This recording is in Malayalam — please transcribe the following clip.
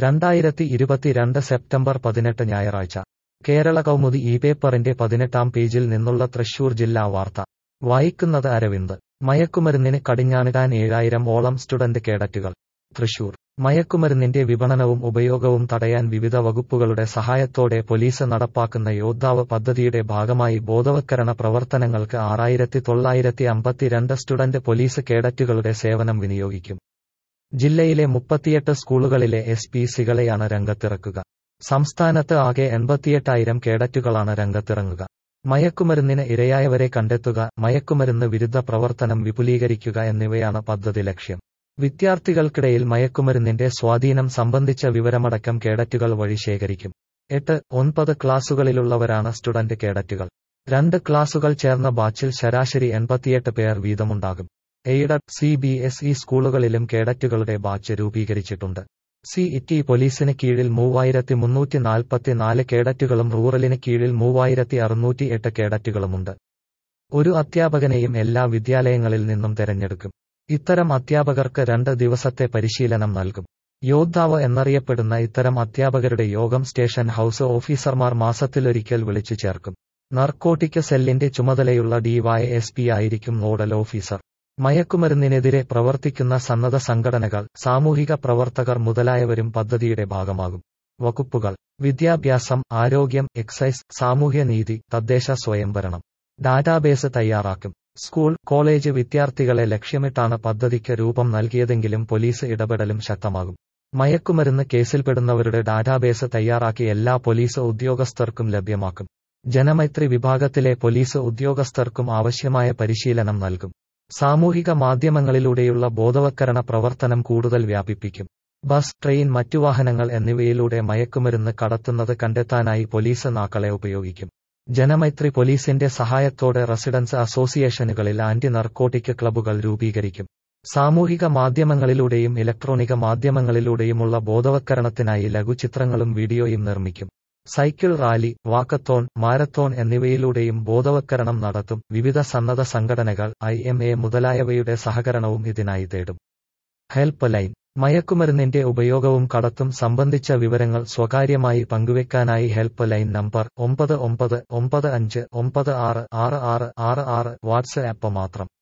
രണ്ടായിരത്തി ഇരുപത്തിരണ്ട് സെപ്റ്റംബർ പതിനെട്ട് ഞായറാഴ്ച കേരള കൗമുദി ഈ പേപ്പറിന്റെ പതിനെട്ടാം പേജിൽ നിന്നുള്ള തൃശൂർ ജില്ലാ വാർത്ത വായിക്കുന്നത് അരവിന്ദ് മയക്കുമരുന്നിന് കടിഞ്ഞാണിടാൻ ഏഴായിരം ഓളം സ്റ്റുഡന്റ് കേഡറ്റുകൾ തൃശൂർ മയക്കുമരുന്നിന്റെ വിപണനവും ഉപയോഗവും തടയാൻ വിവിധ വകുപ്പുകളുടെ സഹായത്തോടെ പോലീസ് നടപ്പാക്കുന്ന യോദ്ധാവ് പദ്ധതിയുടെ ഭാഗമായി ബോധവത്കരണ പ്രവർത്തനങ്ങൾക്ക് ആറായിരത്തി തൊള്ളായിരത്തി അമ്പത്തിരണ്ട് സ്റ്റുഡന്റ് പോലീസ് കേഡറ്റുകളുടെ സേവനം വിനിയോഗിക്കും ജില്ലയിലെ മുപ്പത്തിയെട്ട് സ്കൂളുകളിലെ എസ് പി സികളെയാണ് രംഗത്തിറക്കുക സംസ്ഥാനത്ത് ആകെ എൺപത്തിയെട്ടായിരം കേഡറ്റുകളാണ് രംഗത്തിറങ്ങുക മയക്കുമരുന്നിന് ഇരയായവരെ കണ്ടെത്തുക മയക്കുമരുന്ന് വിരുദ്ധ പ്രവർത്തനം വിപുലീകരിക്കുക എന്നിവയാണ് പദ്ധതി ലക്ഷ്യം വിദ്യാർത്ഥികൾക്കിടയിൽ മയക്കുമരുന്നിന്റെ സ്വാധീനം സംബന്ധിച്ച വിവരമടക്കം കേഡറ്റുകൾ വഴി ശേഖരിക്കും എട്ട് ഒൻപത് ക്ലാസുകളിലുള്ളവരാണ് സ്റ്റുഡന്റ് കേഡറ്റുകൾ രണ്ട് ക്ലാസുകൾ ചേർന്ന ബാച്ചിൽ ശരാശരി എൺപത്തിയെട്ട് പേർ വീതമുണ്ടാകും aided C B S E സ്കൂളുകളിലും കേഡറ്റുകളുടെ ബാച്ച് രൂപീകരിച്ചിട്ടുണ്ട് സി ഇറ്റി പോലീസിന് കീഴിൽ മൂവായിരത്തി മുന്നൂറ്റി നാൽപ്പത്തിനാല് കേഡറ്റുകളും റൂറലിന് കീഴിൽ മൂവായിരത്തി അറുന്നൂറ്റി എട്ട് കേഡറ്റുകളുമുണ്ട് ഒരു അധ്യാപകനെയും എല്ലാ വിദ്യാലയങ്ങളിൽ നിന്നും തെരഞ്ഞെടുക്കും ഇത്തരം അധ്യാപകർക്ക് രണ്ട് ദിവസത്തെ പരിശീലനം നൽകും യോദ്ധാവ് എന്നറിയപ്പെടുന്ന ഇത്തരം അധ്യാപകരുടെ യോഗം സ്റ്റേഷൻ ഹൌസ് ഓഫീസർമാർ മാസത്തിലൊരിക്കൽ വിളിച്ചു ചേർക്കും നർക്കോട്ടിക് സെല്ലിന്റെ ചുമതലയുള്ള ഡിവൈ എസ് പി ആയിരിക്കും നോഡൽ ഓഫീസർ മയക്കുമരുന്നിനെതിരെ പ്രവർത്തിക്കുന്ന സന്നദ്ധ സംഘടനകൾ സാമൂഹിക പ്രവർത്തകർ മുതലായവരും പദ്ധതിയുടെ ഭാഗമാകും വകുപ്പുകൾ വിദ്യാഭ്യാസം ആരോഗ്യം എക്സൈസ് സാമൂഹ്യനീതി തദ്ദേശ സ്വയംഭരണം ഡാറ്റാബേസ് തയ്യാറാക്കും സ്കൂൾ കോളേജ് വിദ്യാർത്ഥികളെ ലക്ഷ്യമിട്ടാണ് പദ്ധതിക്ക് രൂപം നൽകിയതെങ്കിലും പോലീസ് ഇടപെടലും ശക്തമാകും മയക്കുമരുന്ന് കേസിൽപ്പെടുന്നവരുടെ ഡാറ്റാബേസ് തയ്യാറാക്കി എല്ലാ പോലീസ് ഉദ്യോഗസ്ഥർക്കും ലഭ്യമാക്കും ജനമൈത്രി വിഭാഗത്തിലെ പോലീസ് ഉദ്യോഗസ്ഥർക്കും ആവശ്യമായ പരിശീലനം നൽകും സാമൂഹിക മാധ്യമങ്ങളിലൂടെയുള്ള ബോധവത്കരണ പ്രവർത്തനം കൂടുതൽ വ്യാപിപ്പിക്കും ബസ് ട്രെയിൻ മറ്റു വാഹനങ്ങൾ എന്നിവയിലൂടെ മയക്കുമരുന്ന് കടത്തുന്നത് കണ്ടെത്താനായി പോലീസ് നാക്കളെ ഉപയോഗിക്കും ജനമൈത്രി പോലീസിന്റെ സഹായത്തോടെ റെസിഡൻസ് അസോസിയേഷനുകളിൽ ആന്റി നർക്കോട്ടിക് ക്ലബ്ബുകൾ രൂപീകരിക്കും സാമൂഹിക മാധ്യമങ്ങളിലൂടെയും ഇലക്ട്രോണിക മാധ്യമങ്ങളിലൂടെയുമുള്ള ബോധവത്കരണത്തിനായി ലഘുചിത്രങ്ങളും വീഡിയോയും നിർമ്മിക്കും സൈക്കിൾ റാലി വാക്കത്തോൺ മാരത്തോൺ എന്നിവയിലൂടെയും ബോധവത്കരണം നടത്തും വിവിധ സന്നദ്ധ സംഘടനകൾ ഐ എം എ മുതലായവയുടെ സഹകരണവും ഇതിനായി തേടും ഹെൽപ്പ് ലൈൻ മയക്കുമരുന്നിന്റെ ഉപയോഗവും കടത്തും സംബന്ധിച്ച വിവരങ്ങൾ സ്വകാര്യമായി പങ്കുവെക്കാനായി ഹെൽപ്പ് ലൈൻ നമ്പർ ഒമ്പത് ഒമ്പത് ഒമ്പത് അഞ്ച് ഒമ്പത് ആറ് ആറ് ആറ് ആറ് ആറ് വാട്സ്ആപ്പ് മാത്രം